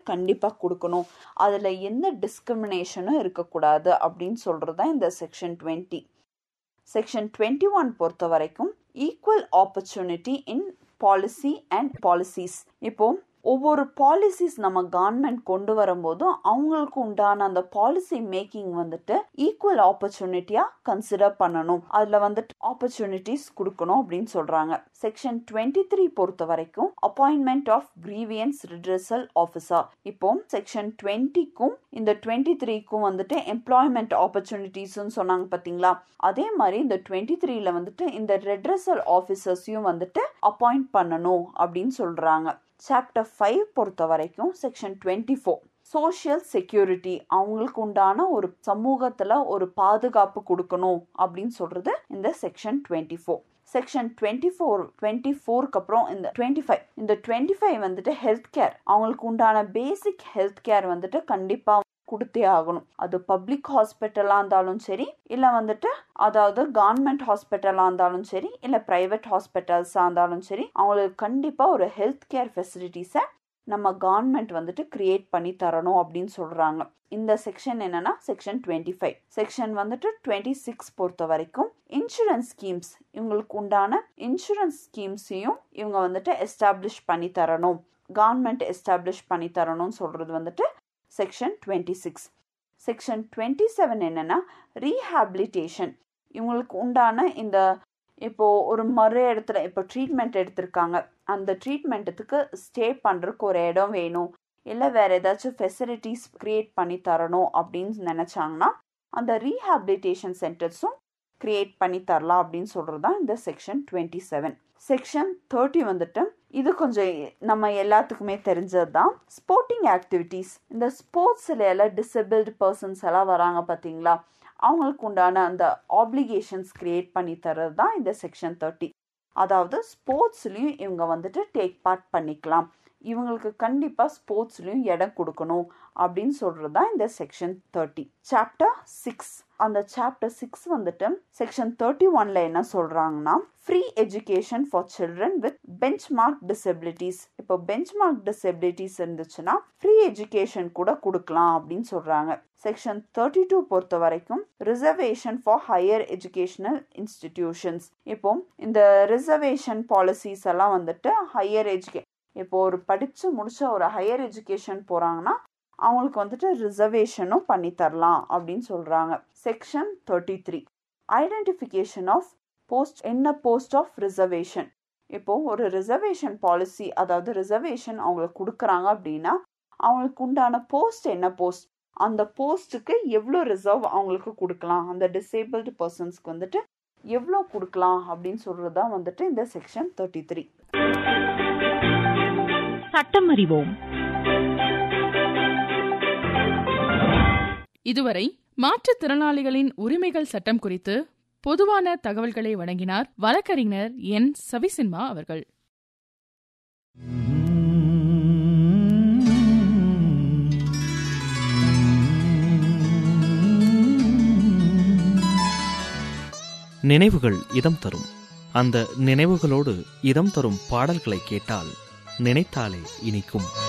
கண்டிப்பாக கொடுக்கணும் அதில் எந்த டிஸ்கிரிமினேஷனும் இருக்கக்கூடாது அப்படின்னு சொல்கிறது தான் இந்த section twenty section twenty one பொறுத்த வரைக்கும் equal opportunity in policy and policies இப்போ ஒவ்வொரு பாலிசிஸ் நம்ம கவர்மெண்ட் கொண்டு வரும்போதும் அவங்களுக்கு உண்டான அந்த பாலிசி மேக்கிங் வந்துட்டு ஈக்குவல் ஆப்பர்ச்சுனிட்டியா கன்சிடர் பண்ணணும் அதுல வந்துட்டு ஆப்பர்ச்சுனிட்டிஸ் கொடுக்கணும் அப்படின்னு சொல்றாங்க செக்ஷன் டுவெண்ட்டி த்ரீ பொறுத்த வரைக்கும் appointment of grievance redressal officer இப்போ செக்ஷன் டுவெண்ட்டிக்கும் இந்த டுவெண்ட்டி த்ரீக்கும் வந்துட்டு எம்ப்ளாய்மெண்ட் ஆப்பர்ச்சுனிட்டிஸ்னு சொன்னாங்க பாத்தீங்களா அதே மாதிரி இந்த டுவெண்ட்டி த்ரீல வந்துட்டு இந்த ரெட்ரஸல் ஆஃபீஸர்ஸையும் வந்துட்டு அப்பாயிண்ட் பண்ணணும் அப்படின்னு சொல்றாங்க சாப்டர் ஃபைவ் பொறுத்த வரைக்கும் section twenty four social security அவங்களுக்கு உண்டான ஒரு சமூகத்துல ஒரு பாதுகாப்பு கொடுக்கணும் அப்படின்னு சொல்றது இந்த section twenty four section twenty four twenty ஃபோருக்கு அப்புறம் இந்த டுவெண்ட்டி ஃபைவ் இந்த டுவெண்ட்டி ஃபைவ் வந்துட்டு ஹெல்த் கேர் அவங்களுக்கு உண்டான பேசிக் ஹெல்த் கேர் வந்துட்டு கண்டிப்பா கொடுத்தே ஆகணும் அது பப்ளிக் ஹாஸ்பிட்டலாக இருந்தாலும் சரி இல்லை வந்துட்டு அதாவது கவர்மெண்ட் ஹாஸ்பிட்டலாக இருந்தாலும் சரி இல்லை ப்ரைவேட் ஹாஸ்பிட்டல்ஸாக இருந்தாலும் சரி அவங்களுக்கு கண்டிப்பாக ஒரு ஹெல்த் கேர் ஃபெசிலிட்டிஸை நம்ம கவர்மெண்ட் வந்துட்டு கிரியேட் பண்ணி தரணும் அப்படின்னு சொல்றாங்க இந்த செக்ஷன் என்னன்னா செக்ஷன் டுவெண்ட்டி ஃபைவ் செக்ஷன் வந்துட்டு டுவெண்ட்டி சிக்ஸ் பொறுத்த வரைக்கும் இன்சூரன்ஸ் ஸ்கீம்ஸ் இவங்களுக்கு உண்டான இன்சூரன்ஸ் ஸ்கீம்ஸையும் இவங்க வந்துட்டு எஸ்டாப்ளிஷ் பண்ணி தரணும் கவர்மெண்ட் எஸ்டாப்ளிஷ் பண்ணி தரணும்னு சொல்றது வந்துட்டு section twenty six section twenty seven என்னன்னா ரீஹாபிலிட்டேஷன் இவங்களுக்கு உண்டான இந்த இப்போ ஒரு மறு இடத்துல இப்போ ட்ரீட்மெண்ட் எடுத்திருக்காங்க அந்த ட்ரீட்மெண்ட்டுக்கு ஸ்டே பண்ணுறதுக்கு ஒரு இடம் வேணும் இல்லை வேற ஏதாச்சும் ஃபெசிலிட்டிஸ் கிரியேட் பண்ணி தரணும் அப்படின்னு நினச்சாங்கன்னா அந்த ரீஹாபிலிட்டேஷன் சென்டர்ஸும் கிரியேட் பண்ணி தரலாம் அப்படின்னு சொல்கிறது தான் இந்த section twenty seven section thirty வந்துட்டு இது கொஞ்சம் நம்ம எல்லாத்துக்குமே தெரிஞ்சது தான் ஸ்போர்ட்டிங் ஆக்டிவிட்டீஸ் இந்த ஸ்போர்ட்ஸில் எல்லாம் டிசபிள்டு பர்சன்ஸ் எல்லாம் வராங்க பார்த்தீங்களா அவங்களுக்கு உண்டான அந்த ஆப்ளிகேஷன்ஸ் கிரியேட் பண்ணி தர்றது தான் இந்த செக்ஷன் தேர்ட்டி அதாவது ஸ்போர்ட்ஸ்லையும் இவங்க வந்துட்டு டேக் பார்ட் பண்ணிக்கலாம் இவங்களுக்கு கண்டிப்பாக ஸ்போர்ட்ஸ்லையும் இடம் கொடுக்கணும் அப்படின்னு சொல்கிறது தான் இந்த செக்ஷன் தேர்ட்டி சாப்டர் சிக்ஸ் அந்த சாப்டர் சிக்ஸ் வந்துட்டு செக்ஷன் தேர்ட்டி ஒன்ல என்ன சொல்றாங்கன்னா free education for children with benchmark disabilities இப்போ பெஞ்ச் மார்க் டிசபிலிட்டிஸ் இருந்துச்சுன்னா ஃப்ரீ எஜுகேஷன் கூட கொடுக்கலாம் அப்படின்னு சொல்றாங்க செக்ஷன் தேர்ட்டி டூ பொறுத்த வரைக்கும் reservation for higher educational institutions இப்போ இந்த ரிசர்வேஷன் பாலிசிஸ் எல்லாம் வந்துட்டு ஹையர் எஜுகே இப்போ ஒரு படிச்சு முடிச்ச ஒரு ஹையர் எஜுகேஷன் போறாங்கன்னா அவங்களுக்கு வந்துட்டு ரிசர்வேஷனும் பண்ணி தரலாம் அப்படின்னு சொல்றாங்க section thirty three identification of post என்ன போஸ்ட் ஆஃப் ரிசர்வேஷன் இப்போ ஒரு ரிசர்வேஷன் பாலிசி அதாவது ரிசர்வேஷன் அவங்களுக்கு கொடுக்குறாங்க அப்படின்னா அவங்களுக்கு உண்டான போஸ்ட் என்ன போஸ்ட் அந்த போஸ்ட்டுக்கு எவ்வளோ ரிசர்வ் அவங்களுக்கு கொடுக்கலாம் அந்த டிசேபிள்டு பர்சன்ஸ்க்கு வந்துட்டு எவ்வளோ கொடுக்கலாம் அப்படின்னு சொல்றது தான் வந்துட்டு இந்த செக்ஷன் தேர்ட்டி த்ரீ சட்டம் அறிவோம் இதுவரை மாற்றுத்திறனாளிகளின் உரிமைகள் சட்டம் குறித்து பொதுவான தகவல்களை வழங்கினார் வழக்கறிஞர் என் சவிசின்மா அவர்கள் நினைவுகள் இதம் தரும் அந்த நினைவுகளோடு இதம் தரும் பாடல்களை கேட்டால் நினைத்தாலே இனிக்கும்